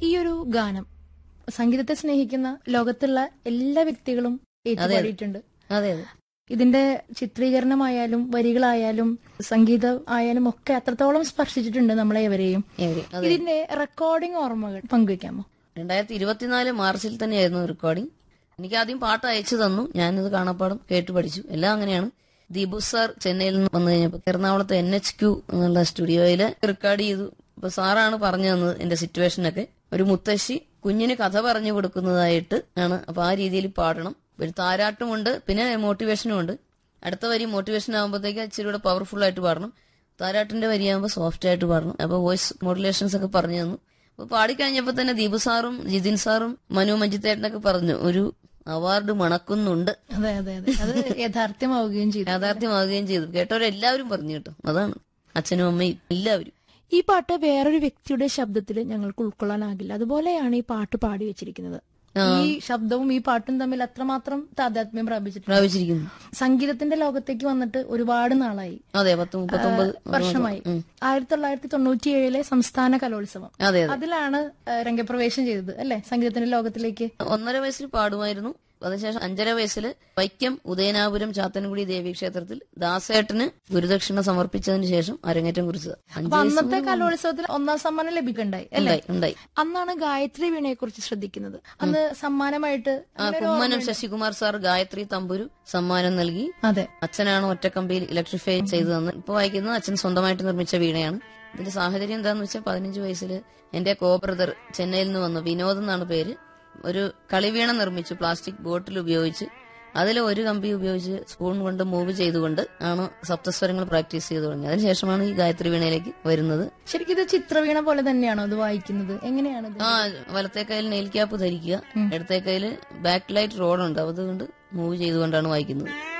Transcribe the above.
ഈ ഒരു ഗാനം സംഗീതത്തെ സ്നേഹിക്കുന്ന ലോകത്തുള്ള എല്ലാ വ്യക്തികളും ഏറ്റുപാടിയിട്ടുണ്ട് അതെ അതെ ഇതിന്റെ ചിത്രീകരണമായാലും വരികളായാലും സംഗീതം ആയാലും ഒക്കെ അത്രത്തോളം സ്പർശിച്ചിട്ടുണ്ട് നമ്മളെ എവരെയും ഏവര്. അതെ ഇതിന്റെ റെക്കോർഡിംഗ് ഓർമ്മകൾ പങ്കുവെക്കാമോ രണ്ടായിരത്തി ഇരുപത്തിനാല് മാർച്ചിൽ തന്നെയായിരുന്നു റെക്കോർഡിംഗ് എനിക്ക് ആദ്യം പാട്ട് അയച്ചു തന്നു ഞാനിത് കാണാപ്പാടം കേട്ടു പഠിച്ചു എല്ലാം അങ്ങനെയാണ് ദീപു സാർ ചെന്നൈയിൽ നിന്ന് വന്നു കഴിഞ്ഞപ്പോൾ എറണാകുളത്തെ എൻ എച്ച് ക്യൂ എന്നുള്ള സ്റ്റുഡിയോയിൽ റെക്കോർഡ് ചെയ്തു അപ്പൊ സാറാണ് പറഞ്ഞു തന്നത് എന്റെ സിറ്റുവേഷനൊക്കെ ഒരു മുത്തശ്ശി കുഞ്ഞിന് കഥ പറഞ്ഞു കൊടുക്കുന്നതായിട്ട് ആണ് അപ്പൊ ആ രീതിയിൽ പാടണം ഒരു താരാട്ടുമുണ്ട് പിന്നെ മോട്ടിവേഷനും ഉണ്ട് അടുത്ത വരി മോട്ടിവേഷൻ ആകുമ്പോഴത്തേക്ക് ഇച്ചിരി കൂടെ പവർഫുൾ ആയിട്ട് പാടണം താരാട്ടിന്റെ വരിയാകുമ്പോൾ സോഫ്റ്റ് ആയിട്ട് പാടണം അപ്പൊ വോയിസ് മോഡുലേഷൻസ് ഒക്കെ പറഞ്ഞു തന്നു അപ്പൊ പാടിക്കഴിഞ്ഞപ്പോ തന്നെ ദീപു സാറും ജിതിൻ സാറും മനു മഞ്ജിത്തേട്ടനൊക്കെ പറഞ്ഞു ഒരു അവാർഡ് മണക്കുന്നുണ്ട് അതെ അതെ അതെ അത് യാഥാർത്ഥ്യമാവുകയും ചെയ്തു യാഥാർത്ഥ്യമാവുകയും ചെയ്തു കേട്ടവരെല്ലാവരും പറഞ്ഞു കേട്ടോ അതാണ് അച്ഛനും അമ്മയും എല്ലാവരും ഈ പാട്ട് വേറൊരു വ്യക്തിയുടെ ശബ്ദത്തിൽ ഞങ്ങൾക്ക് ഉൾക്കൊള്ളാനാകില്ല അതുപോലെയാണ് ഈ പാട്ട് പാടി വെച്ചിരിക്കുന്നത് ഈ ശബ്ദവും ഈ പാട്ടും തമ്മിൽ അത്രമാത്രം താതാത്മ്യം പ്രാപിച്ചിട്ടുണ്ട് പ്രാപിച്ചിരിക്കുന്നു സംഗീതത്തിന്റെ ലോകത്തേക്ക് വന്നിട്ട് ഒരുപാട് നാളായി അതെ പത്ത് മുപ്പത്തൊമ്പത് വർഷമായി ആയിരത്തി തൊള്ളായിരത്തി തൊണ്ണൂറ്റി ഏഴിലെ സംസ്ഥാന കലോത്സവം അതെ അതെ അതിലാണ് ആ, രംഗപ്രവേശം ചെയ്തത് അല്ലെ സംഗീതത്തിന്റെ ലോകത്തിലേക്ക് ഒന്നര വയസ്സിൽ പാടുമായിരുന്നു അതിനുശേഷം അഞ്ചര വയസ്സിൽ വൈക്കം ഉദയനാപുരം ചാത്തൻകുടി ദേവീക്ഷേത്രത്തിൽ ദാസേട്ടന് ഗുരുദക്ഷിണ സമർപ്പിച്ചതിന് ശേഷം അരങ്ങേറ്റം കുറിച്ചത് അഞ്ച് അപ്പൊ അന്നത്തെ കലോത്സവത്തിൽ ഒന്നാം സമ്മാനം ലഭിക്കണ്ടായി അല്ലെ ഉണ്ടായി ഉണ്ടായി അന്നാണ് ഗായത്രി വീണയെ കുറിച്ച് ശ്രദ്ധിക്കുന്നത് അന്ന് സമ്മാനമായിട്ട് ആ കുമ്മനം ശശികുമാർ സാർ ഗായത്രി തമ്പുരു സമ്മാനം നൽകി അതെ അച്ഛനാണ് ഒറ്റക്കമ്പിയിൽ ഇലക്ട്രിഫൈ ചെയ്തു തന്നത് ഇപ്പൊ വായിക്കുന്നത് അച്ഛൻ സ്വന്തമായിട്ട് നിർമ്മിച്ച വീണയാണ് ഇതിന്റെ സാഹചര്യം എന്താന്ന് വെച്ചാൽ പതിനഞ്ച് വയസ്സിൽ എന്റെ കോ ബ്രദർ ചെന്നൈയിൽ നിന്ന് വന്നു വിനോദ് എന്നാണ് പേര് ഒരു കളിവീണ നിർമ്മിച്ചു പ്ലാസ്റ്റിക് ബോട്ടിൽ ഉപയോഗിച്ച് അതിൽ ഒരു കമ്പി ഉപയോഗിച്ച് സ്പൂൺ കൊണ്ട് മൂവ് ചെയ്തുകൊണ്ട് ആണ് സപ്തസ്വരങ്ങൾ പ്രാക്ടീസ് ചെയ്തു തുടങ്ങിയത് അതിനുശേഷമാണ് ഈ ഗായത്രി വീണയിലേക്ക് വരുന്നത് ശരിക്കും ഇത് ചിത്രവീണ പോലെ തന്നെയാണോ ഇത് വായിക്കുന്നത് എങ്ങനെയാണ് ഇത് ആ വലത്തെ കയ്യിൽ നെയിൽ ക്യാപ്പ് ധരിക്കുക ഇടത്തെ കയ്യിൽ ബാക്ക് ലൈറ്റ് റോഡുണ്ട് അതുകൊണ്ട് മൂവ് ചെയ്തുകൊണ്ടാണ് വായിക്കുന്നത്